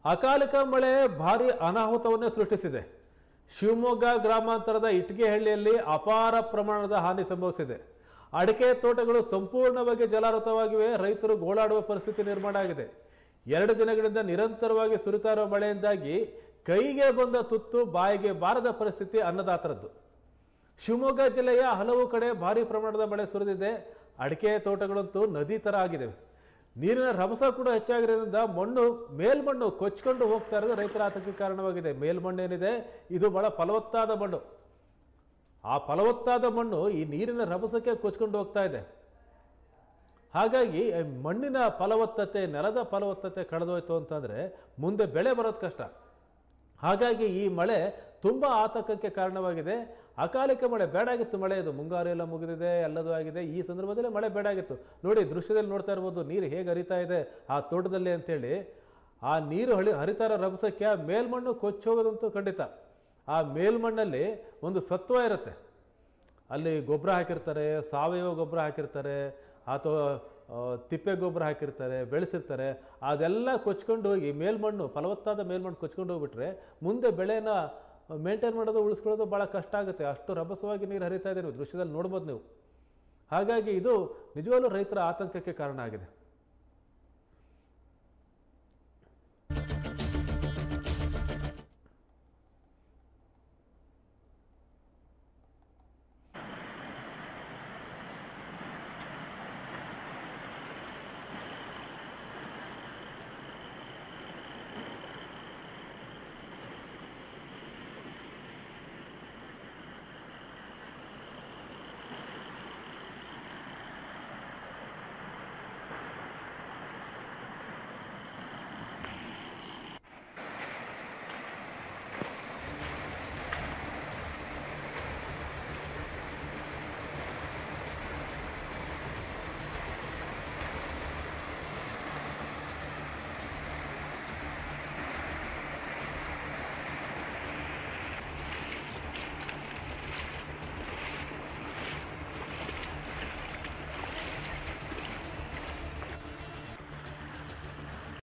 ಅಕಾಲಿಕ ಮಳೆ ಭಾರಿ ಅನಾಹುತವನ್ನೇ ಸೃಷ್ಟಿಸಿದೆ ಶಿವಮೊಗ್ಗ ಗ್ರಾಮಾಂತರದ ಇಟ್ಗೆಹಳ್ಳಿಯಲ್ಲಿ ಅಪಾರ ಪ್ರಮಾಣದ ಹಾನಿ ಸಂಭವಿಸಿದೆ ಅಡಿಕೆ ತೋಟಗಳು ಸಂಪೂರ್ಣವಾಗಿ ಜಲಾವೃತವಾಗಿವೆ ರೈತರು ಗೋಳಾಡುವ ಪರಿಸ್ಥಿತಿ ನಿರ್ಮಾಣ ಆಗಿದೆ ಎರಡು ದಿನಗಳಿಂದ ನಿರಂತರವಾಗಿ ಸುರಿತಾ ಇರುವ ಮಳೆಯಿಂದಾಗಿ ಕೈಗೆ ಬಂದ ತುತ್ತು ಬಾಯಿಗೆ ಬಾರದ ಪರಿಸ್ಥಿತಿ ಅನ್ನದಾತರದ್ದು ಶಿವಮೊಗ್ಗ ಜಿಲ್ಲೆಯ ಹಲವು ಕಡೆ ಭಾರಿ ಪ್ರಮಾಣದ ಮಳೆ ಸುರಿದಿದೆ ಅಡಿಕೆ ತೋಟಗಳಂತೂ ನದಿ ಥರ ಆಗಿದ್ದಾವೆ ನೀರಿನ ರಭಸ ಕೂಡ ಹೆಚ್ಚಾಗಿರೋದ್ರಿಂದ ಮಣ್ಣು ಮೇಲ್ಮಣ್ಣು ಕೊಚ್ಕೊಂಡು ಹೋಗ್ತಾ ಇರೋದು ರೈತರ ಆತಂಕಕ್ಕೆ ಕಾರಣವಾಗಿದೆ ಮೇಲ್ಮಣ್ಣು ಏನಿದೆ ಇದು ಬಹಳ ಫಲವತ್ತಾದ ಮಣ್ಣು ಆ ಫಲವತ್ತಾದ ಮಣ್ಣು ಈ ನೀರಿನ ರಭಸಕ್ಕೆ ಕೊಚ್ಕೊಂಡು ಹೋಗ್ತಾ ಇದೆ ಹಾಗಾಗಿ ಈ ಮಣ್ಣಿನ ಫಲವತ್ತತೆ ನೆಲದ ಫಲವತ್ತತೆ ಕಳೆದೋಯ್ತು ಅಂತಂದರೆ ಮುಂದೆ ಬೆಳೆ ಬರೋದು ಕಷ್ಟ ಹಾಗಾಗಿ ಈ ಮಳೆ ತುಂಬ ಆತಂಕಕ್ಕೆ ಕಾರಣವಾಗಿದೆ ಅಕಾಲಿಕ ಮಳೆ ಬೇಡಾಗಿತ್ತು ಮಳೆ ಇದು ಮುಂಗಾರು ಎಲ್ಲ ಮುಗಿದಿದೆ ಎಲ್ಲದೂ ಆಗಿದೆ ಈ ಸಂದರ್ಭದಲ್ಲಿ ಮಳೆ ಬೇಡಾಗಿತ್ತು ನೋಡಿ ದೃಶ್ಯದಲ್ಲಿ ನೋಡ್ತಾ ಇರ್ಬೋದು ನೀರು ಹೇಗೆ ಹರಿತಾ ಇದೆ ಆ ತೋಟದಲ್ಲಿ ಅಂತೇಳಿ ಆ ನೀರು ಹಳಿ ಹರಿತಾ ಇರೋ ರಭಸಕ್ಕೆ ಆ ಮೇಲ್ಮಣ್ಣು ಕೊಚ್ಚೋಗೋದಂತೂ ಖಂಡಿತ ಆ ಮೇಲ್ಮಣ್ಣಲ್ಲಿ ಒಂದು ಸತ್ವ ಇರುತ್ತೆ ಅಲ್ಲಿ ಗೊಬ್ಬರ ಹಾಕಿರ್ತಾರೆ ಸಾವಯವ ಗೊಬ್ಬರ ಹಾಕಿರ್ತಾರೆ ಅಥವಾ ಆ, ತಿಪ್ಪೆ ಗೊಬ್ಬರ ಹಾಕಿರ್ತಾರೆ ಬೆಳೆಸಿರ್ತಾರೆ ಅದೆಲ್ಲ ಕೊಚ್ಕೊಂಡು ಹೋಗಿ ಮೇಲ್ಮಣ್ಣು ಫಲವತ್ತಾದ ಮೇಲ್ಮಣ್ಣು ಕೊಚ್ಕೊಂಡು ಹೋಗ್ಬಿಟ್ರೆ ಮುಂದೆ ಬೆಳೆನ ಮೇಂಟೈನ್ ಮಾಡೋದು ಉಳಿಸ್ಕೊಳ್ಳೋದು ಭಾಳ ಕಷ್ಟ ಆಗುತ್ತೆ ಅಷ್ಟು ರಭಸವಾಗಿ ನೀರು ಹರಿತಾ ಇದೆ ನೀವು ದೃಶ್ಯದಲ್ಲಿ ನೋಡ್ಬೋದು ನೀವು ಹಾಗಾಗಿ ಇದು ನಿಜವಾಗ್ಲೂ ರೈತರ ಆತಂಕಕ್ಕೆ ಕಾರಣ ಆಗಿದೆ